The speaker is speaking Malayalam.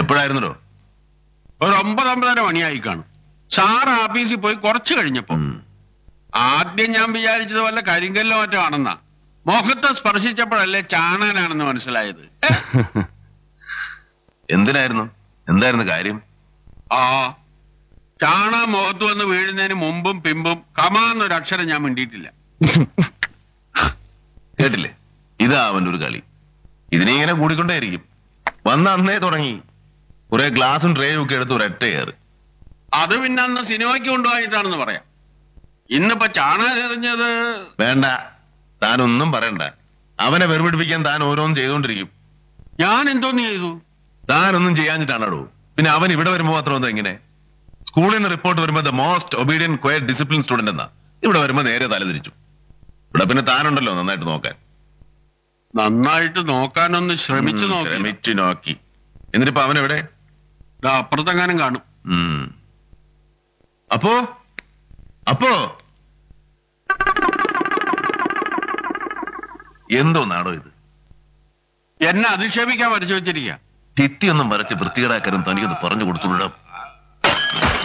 എപ്പോഴായിരുന്നല്ലോ ഒരു ഒമ്പത് ഒമ്പതര മണിയായി കാണും സാർ ആഫീസിൽ പോയി കുറച്ച് കഴിഞ്ഞപ്പോ ആദ്യം ഞാൻ വിചാരിച്ചത് വല്ല കരിങ്കല്ലോ മറ്റോ ആണെന്നാ മുഖത്തെ സ്പർശിച്ചപ്പോഴല്ലേ ചാണാനാണെന്ന് മനസ്സിലായത് ഏ, എന്തിനായിരുന്നു എന്തായിരുന്നു കാര്യം ആ ചാണാ മുഖത്ത് വന്ന് വീഴുന്നതിന് മുമ്പും പിമ്പും കമാന്നൊരു അക്ഷരം ഞാൻ മിണ്ടിയിട്ടില്ല കേട്ടില്ലേ ഇതാ അവന്റെ ഒരു കളി ഇതിനെ ഇങ്ങനെ കൂടിക്കൊണ്ടേയിരിക്കും വന്ന അന്നേ തുടങ്ങി കുറെ ഗ്ലാസും ട്രേയും ഒക്കെ എടുത്ത് ഒരൊറ്റ കയറ് അത് പിന്നെ അന്ന് സിനിമയ്ക്ക് കൊണ്ടുപോയിട്ടാണെന്ന് പറയാം ഇന്നിപ്പോ ചാണാ എറിഞ്ഞത് വേണ്ട താനൊന്നും പറയണ്ട അവനെ വെറുപിടിപ്പിക്കാൻ താൻ ഓരോന്നും ചെയ്തുകൊണ്ടിരിക്കും ഞാൻ എന്തോന്ന് ചെയ്തു താനൊന്നും ചെയ്യാഞ്ഞിട്ടാണോ പിന്നെ അവൻ ഇവിടെ വരുമ്പോ മാത്രം എന്താ ഇങ്ങനെ സ്കൂളിൽ നിന്ന് റിപ്പോർട്ട് വരുമ്പോ the most obedient quiet discipline student എന്നാ ഇവിടെ വരുമ്പോ നേരെ തലതിരിച്ചു ഇവിടെ പിന്നെ താനുണ്ടല്ലോ നന്നായിട്ട് നോക്കാൻ നന്നായിട്ട് നോക്കാനൊന്ന് ശ്രമിച്ചു ഉം, നോക്കി ശ്രമിച്ചു നോക്കി എന്നിട്ടിപ്പോ അവൻ എവിടെ ദാ അപ്പുറത്തെങ്ങാനും കാണും ഉം. അപ്പോ അപ്പോ എന്തോ നാടോ ഇത് എന്നെ അധിക്ഷേപിക്കാൻ വരച്ചു വെച്ചിരിക്കുക ഭിത്തി ഒന്നും വരച്ച് വൃത്തികേടാക്കാനും തനിക്കത് പറഞ്ഞു കൊടുത്തുവിടാം